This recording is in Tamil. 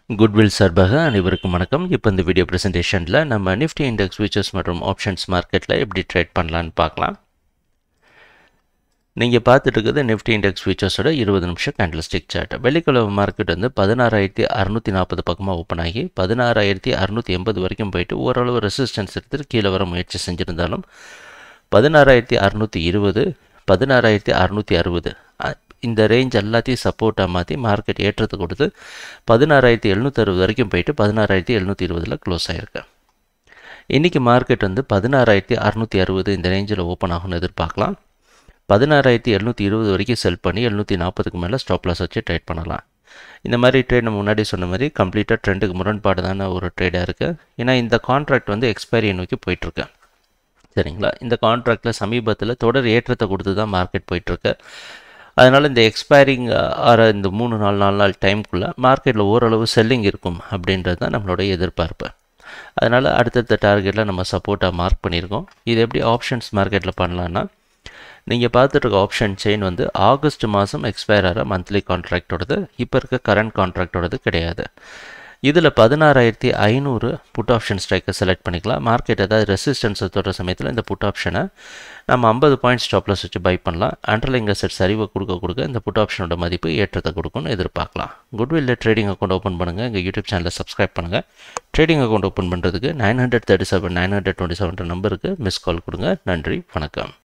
குட்வில் சார்பாக அனைவருக்கும் வணக்கம் இப்போ இந்த வீடியோ ப்ரெசன்டேஷனில் நம்ம நிஃப்டி இண்டெக்ஸ் ஃபியூச்சர்ஸ் மற்றும் ஆப்ஷன்ஸ் மார்க்கெட்டில் எப்படி ட்ரேட் பண்ணலான்னு பார்க்கலாம் நீங்கள் பார்த்துட்டு இருக்கிறது நிஃப்டி இண்டெக்ஸ் ஃபியூச்சர்ஸோட இருபது நிமிஷம் கேண்டல்ஸ்டிக் சார்ட் வெள்ளிக்கிழமை மார்க்கெட் வந்து பதினாறாயிரத்தி அறுநூற்றி நாற்பது பக்கமாக ஓப்பன் ஆகி பதினாறாயிரத்தி அறுநூற்றி எண்பது வரைக்கும் போயிட்டு ஓரளவு ரெசிஸ்டன்ஸ் எடுத்துட்டு கீழே வர முயற்சி செஞ்சுருந்தாலும் பதினாறாயிரத்தி அறுநூற்றி இருபது பதினாறாயிரத்தி அறுநூற்றி அறுபது இந்த ரேஞ்ச் எல்லாத்தையும் சப்போர்ட்டாக மாற்றி மார்க்கெட் ஏற்றத்தை கொடுத்து பதினாறாயிரத்தி எழுநூற்றி அறுபது வரைக்கும் போயிட்டு பதினாறாயிரத்தி எழுநூற்றி இருபதில் க்ளோஸ் ஆகிருக்கு இன்றைக்கி மார்க்கெட் வந்து பதினாறாயிரத்தி அறுநூற்றி அறுபது இந்த ரேஞ்சில் ஓப்பன் ஆகும்னு எதிர்பார்க்கலாம் பதினாறாயிரத்தி எழுநூற்றி இருபது வரைக்கும் செல் பண்ணி எழுநூற்றி நாற்பதுக்கு மேலே ஸ்டாப் லாஸ் வச்சு ட்ரேட் பண்ணலாம் இந்த மாதிரி ட்ரேட் நம்ம முன்னாடி சொன்ன மாதிரி கம்ப்ளீட்டாக ட்ரெண்டுக்கு முரண்பாடான ஒரு ட்ரேடாக இருக்குது ஏன்னா இந்த கான்ட்ராக்ட் வந்து எக்ஸ்பைரியை நோக்கி போயிட்டுருக்கு சரிங்களா இந்த கான்ட்ராக்டில் சமீபத்தில் தொடர் ஏற்றத்தை கொடுத்து தான் மார்க்கெட் போயிட்டுருக்கு அதனால் இந்த எக்ஸ்பைரிங் ஆற இந்த மூணு நாலு நாலு நாள் டைமுக்குள்ளே மார்க்கெட்டில் ஓரளவு செல்லிங் இருக்கும் அப்படின்றது தான் நம்மளுடைய எதிர்பார்ப்பு அதனால் அடுத்தடுத்த டார்கெட்டில் நம்ம சப்போர்ட்டாக மார்க் பண்ணியிருக்கோம் இது எப்படி ஆப்ஷன்ஸ் மார்க்கெட்டில் பண்ணலான்னா நீங்கள் பார்த்துட்டு இருக்க ஆப்ஷன் செயின் வந்து ஆகஸ்ட் மாதம் எக்ஸ்பயர் ஆகிற மந்த்லி கான்ட்ராக்டோடது இப்போ இருக்க கரண்ட் கான்ட்ராக்டோடது கிடையாது இதில் பதினாறாயிரத்தி ஐநூறு புட் ஆப்ஷன் ஸ்ட்ரைக்கை செலக்ட் பண்ணிக்கலாம் மார்க்கெட் ஏதாவது ரெசிஸ்டன்ஸை தொடுற சமயத்தில் இந்த புட் ஆப்ஷனை நம்ம ஐம்பது பாயிண்ட் ஸ்டாப்லஸ் வச்சு பை பண்ணலாம் அண்டர்லைங் அசெட் சரிவை கொடுக்க கொடுக்க இந்த புட் ஆப்ஷனோட மதிப்பு ஏற்றத்தை கொடுக்கும்னு எதிர்பார்க்கலாம் குட்வில்ல ட்ரேடிங் அக்கௌண்ட் ஓப்பன் பண்ணுங்கள் எங்கள் யூடியூப் சேனலை சப்ஸ்கிரைப் பண்ணுங்கள் ட்ரேடிங் அக்கௌண்ட் ஓப்பன் பண்ணுறதுக்கு nine hundred thirty seven nine hundred twenty seven நம்பருக்கு மிஸ் கால் கொடுங்க நன்றி வணக்கம்